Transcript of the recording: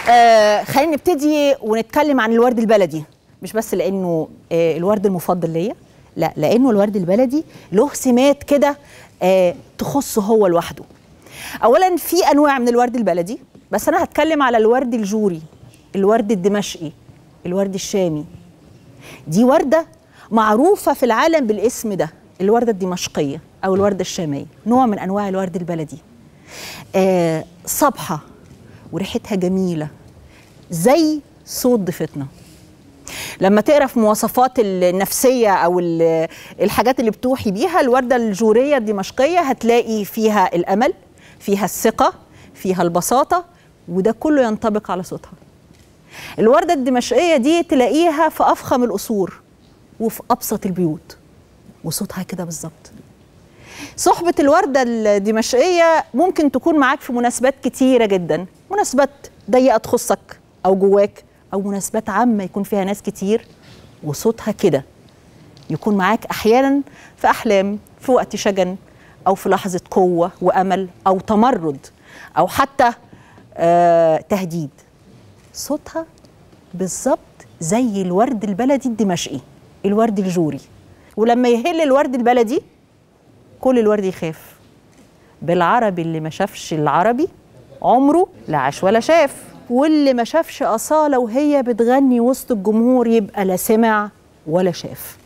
آه خلينا نبتدي ونتكلم عن الورد البلدي مش بس لانه آه الورد المفضل ليا لا لانه الورد البلدي له سمات كده آه تخصه هو لوحده اولا في انواع من الورد البلدي بس انا هتكلم على الورد الجوري الورد الدمشقي الورد الشامي دي ورده معروفه في العالم بالاسم ده الورده الدمشقيه او الورده الشاميه نوع من انواع الورد البلدي آه صبحه وريحتها جميله زي صوت ضيفتنا لما تقرا في مواصفات النفسيه او الحاجات اللي بتوحي بيها الورده الجوريه الدمشقيه هتلاقي فيها الامل فيها الثقه فيها البساطه وده كله ينطبق على صوتها الورده الدمشقيه دي تلاقيها في افخم القصور وفي ابسط البيوت وصوتها كده بالظبط صحبة الوردة الدمشقية ممكن تكون معاك في مناسبات كتيرة جدا مناسبات ضيقة تخصك أو جواك أو مناسبات عامة يكون فيها ناس كتير وصوتها كده يكون معاك أحيانا في أحلام في وقت شجن أو في لحظة قوة وأمل أو تمرد أو حتى آه تهديد صوتها بالظبط زي الورد البلدي الدمشقي الورد الجوري ولما يهل الورد البلدي كل الورد يخاف بالعربي اللي ما شافش العربي عمره لا عاش ولا شاف واللي ما شافش أصالة وهي بتغني وسط الجمهور يبقى لا سمع ولا شاف